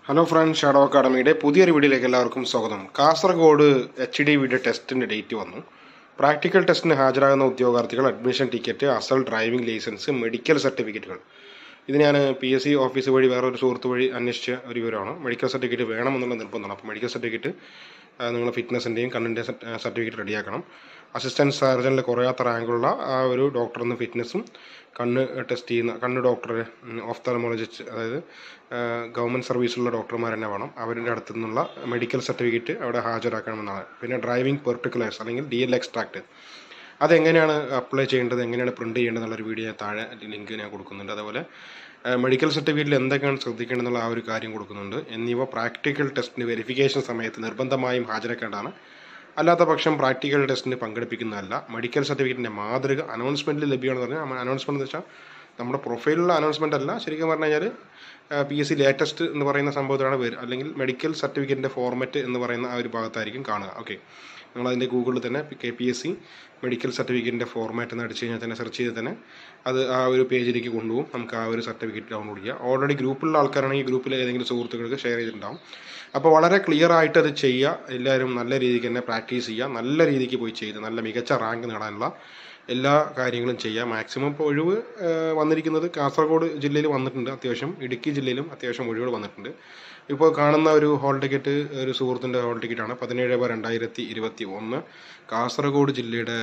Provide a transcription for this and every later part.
hello friends shadow അക്കാഡമിയുടെ പുതിയൊരു വീഡിയോയിലേക്ക് എല്ലാവർക്കും സ്വാഗതം കാസർഗോഡ് എച്ച് ഡി വിയുടെ ടെസ്റ്റിൻ്റെ ഡേറ്റ് വന്നു പ്രാക്ടിക്കൽ ടെസ്റ്റിന് ഹാജരാകുന്ന ഉദ്യോഗാർത്ഥികൾ അഡ്മിഷൻ ടിക്കറ്റ് അസൽ ഡ്രൈവിംഗ് ലൈസൻസ് മെഡിക്കൽ സർട്ടിഫിക്കറ്റുകൾ ഇത് ഞാൻ പി എസ് സി ഓഫീസ് വഴി വേറൊരു സുഹൃത്ത് വഴി അന്വേഷിച്ച ഒരു വിവരമാണ് മെഡിക്കൽ സർട്ടിഫിക്കറ്റ് വേണമെന്നുള്ള നിർബന്ധമാണ് അപ്പോൾ മെഡിക്കൽ സർട്ടിഫിക്കറ്റ് നിങ്ങൾ ഫിറ്റ്നസിൻ്റെയും കണ്ണിൻ്റെ സർട്ടിഫിക്കറ്റ് റെഡിയാക്കണം അസിസ്റ്റൻറ്റ് സർജനിൽ കുറയാത്ത റാങ്കുള്ള ആ ഒരു ഡോക്ടറിന് ഫിറ്റ്നസ്സും കണ്ണ് ടെസ്റ്റ് ചെയ്യുന്ന കണ്ണ് ഡോക്ടർ ഓഫ്താലമോളജിസ്റ്റ് അതായത് ഗവൺമെൻറ് സർവീസിലുള്ള ഡോക്ടർമാർ തന്നെ വേണം അവരുടെ അടുത്തു നിന്നുള്ള മെഡിക്കൽ സർട്ടിഫിക്കറ്റ് അവിടെ ഹാജരാക്കണമെന്നാണ് പിന്നെ ഡ്രൈവിംഗ് പെർട്ടിക്കുലേഴ്സ് അല്ലെങ്കിൽ ഡി എൽ എക്സ്ട്രാക്ട് അതെങ്ങനെയാണ് അപ്ലൈ ചെയ്യേണ്ടത് എങ്ങനെയാണ് പ്രിൻറ്റ് ചെയ്യേണ്ടത് എന്നുള്ളൊരു വീഡിയോ താഴെ ലിങ്ക് ഞാൻ കൊടുക്കുന്നുണ്ട് അതുപോലെ മെഡിക്കൽ സർട്ടിഫിക്കറ്റിൽ എന്തൊക്കെയാണ് ശ്രദ്ധിക്കേണ്ടതെന്നുള്ള ആ ഒരു കാര്യം കൊടുക്കുന്നുണ്ട് എന്നിവ പ്രാക്ടിക്കൽ ടെസ്റ്റിന് വെരിഫിക്കേഷൻ സമയത്ത് നിർബന്ധമായും ഹാജരാക്കേണ്ടതാണ് അല്ലാത്ത പക്ഷം പ്രാക്ടിക്കൽ ടെസ്റ്റിന് പങ്കെടുപ്പിക്കുന്നതല്ല മെഡിക്കൽ സർട്ടിഫിക്കറ്റിൻ്റെ മാതൃക അനൗൺസ്മെൻറ്റിൽ ലഭ്യമാണെന്ന് പറഞ്ഞാൽ അനൗൺസ്മെൻറ്റ് എന്ന് വെച്ചാൽ നമ്മുടെ പ്രൊഫൈലിലുള്ള അനൗൺസ്മെൻ്റ് അല്ല ശരിക്കും പറഞ്ഞു കഴിഞ്ഞാൽ പി എസ് സി ലേറ്റസ്റ്റ് എന്ന് പറയുന്ന സംഭവത്തിലാണ് വരിക അല്ലെങ്കിൽ മെഡിക്കൽ സർട്ടിഫിക്കറ്റിൻ്റെ ഫോർമാറ്റ് എന്ന് പറയുന്ന ആ ഒരു ഭാഗത്തായിരിക്കും കാണുക ഓക്കെ നിങ്ങൾ അതിൻ്റെ ഗൂഗിളിൽ തന്നെ K P S C medical സർട്ടിഫിക്കറ്റിൻ്റെ ഫോർമാറ്റ് എന്ന് അടിച്ചു കഴിഞ്ഞാൽ തന്നെ സെർച്ച് ചെയ്ത് തന്നെ അത് ആ ഒരു പേജിലേക്ക് കൊണ്ടുപോകും നമുക്ക് ആ ഒരു സർട്ടിഫിക്കറ്റ് ഡൗൺലോഡ് ചെയ്യാം ഓൾറെഡി ഗ്രൂപ്പിലുള്ള ആൾക്കാരാണെങ്കിൽ ഗ്രൂപ്പിൽ ഏതെങ്കിലും സുഹൃത്തുക്കൾക്ക് ഷെയർ ചെയ്തിട്ടുണ്ടാവും അപ്പോൾ വളരെ ക്ലിയർ ആയിട്ട് അത് ചെയ്യുക എല്ലാവരും നല്ല രീതിക്ക് തന്നെ പ്രാക്ടീസ് ചെയ്യുക നല്ല രീതിക്ക് പോയി ചെയ്ത് നല്ല മികച്ച റാങ്ക് നേടാനുള്ള എല്ലാ കാര്യങ്ങളും ചെയ്യാം മാക്സിമം ഇപ്പോൾ ഒഴിവ് വന്നിരിക്കുന്നത് കാസർഗോഡ് ജില്ലയിൽ വന്നിട്ടുണ്ട് അത്യാവശ്യം ഇടുക്കി ജില്ലയിലും അത്യാവശ്യം ഒഴിവുകൾ വന്നിട്ടുണ്ട് ഇപ്പോൾ കാണുന്ന ഒരു ഹോൾ ടിക്കറ്റ് ഒരു സുഹൃത്തിൻ്റെ ഹോൾ ടിക്കറ്റാണ് പതിനേഴ് ബാർ രണ്ടായിരത്തി ഇരുപത്തി ഒന്ന് കാസർഗോഡ് ജില്ലയുടെ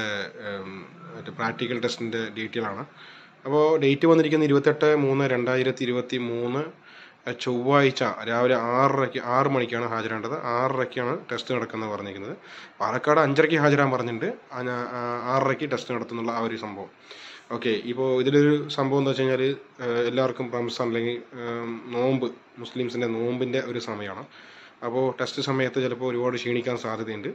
മറ്റേ പ്രാക്ടിക്കൽ ടെസ്റ്റിൻ്റെ ഡീറ്റെയിലാണ് അപ്പോൾ ഡേറ്റ് വന്നിരിക്കുന്നത് ഇരുപത്തെട്ട് മൂന്ന് രണ്ടായിരത്തി ഇരുപത്തി മൂന്ന് ചൊവ്വാഴ്ച രാവിലെ ആറരയ്ക്ക് ആറ് മണിക്കാണ് ഹാജരാണ്ടത് ആറരയ്ക്കാണ് ടെസ്റ്റ് നടക്കുന്നത് പറഞ്ഞിരിക്കുന്നത് പാലക്കാട് അഞ്ചരയ്ക്ക് ഹാജരാൻ പറഞ്ഞിട്ടുണ്ട് ആറരയ്ക്ക് ടെസ്റ്റ് നടത്തുന്നുള്ള ആ ഒരു സംഭവം ഓക്കെ ഇപ്പോൾ ഇതിലൊരു സംഭവം എന്താ വെച്ച് കഴിഞ്ഞാൽ എല്ലാവർക്കും റംസാൻ അല്ലെങ്കിൽ നോമ്പ് മുസ്ലിംസിൻ്റെ നോമ്പിൻ്റെ ഒരു സമയമാണ് അപ്പോൾ ടെസ്റ്റ് സമയത്ത് ചിലപ്പോൾ ഒരുപാട് ക്ഷീണിക്കാൻ സാധ്യതയുണ്ട്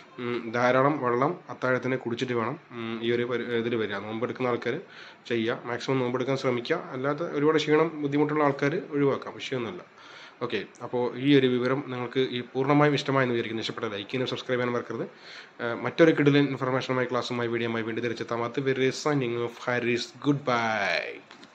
ധാരാളം വെള്ളം അത്താഴത്തിന് കുടിച്ചിട്ട് വേണം ഈ ഒരു ഇതിൽ വരിക നോമ്പെടുക്കുന്ന ആൾക്കാർ ചെയ്യുക മാക്സിമം നോമ്പെടുക്കാൻ ശ്രമിക്കുക അല്ലാതെ ഒരുപാട് ക്ഷീണം ബുദ്ധിമുട്ടുള്ള ആൾക്കാർ ഒഴിവാക്കാം വിഷയമൊന്നുമില്ല ഓക്കെ അപ്പോൾ ഈ ഒരു വിവരം നിങ്ങൾക്ക് ഈ പൂർണ്ണമായും ഇഷ്ടമായെന്ന് വിചാരിക്കുന്നു ഇഷ്ടപ്പെട്ട ലൈക്ക് ചെയ്യാനും സബ്സ്ക്രൈബ് ചെയ്യാനും മറക്കരുത് മറ്റൊരു കിടിലൻ ഇൻഫർമേഷനുമായി ക്ലാസ്സുമായി വീഡിയോമായി വീണ്ടും തിരിച്ചെത്താം അത് very signing off Haris good bye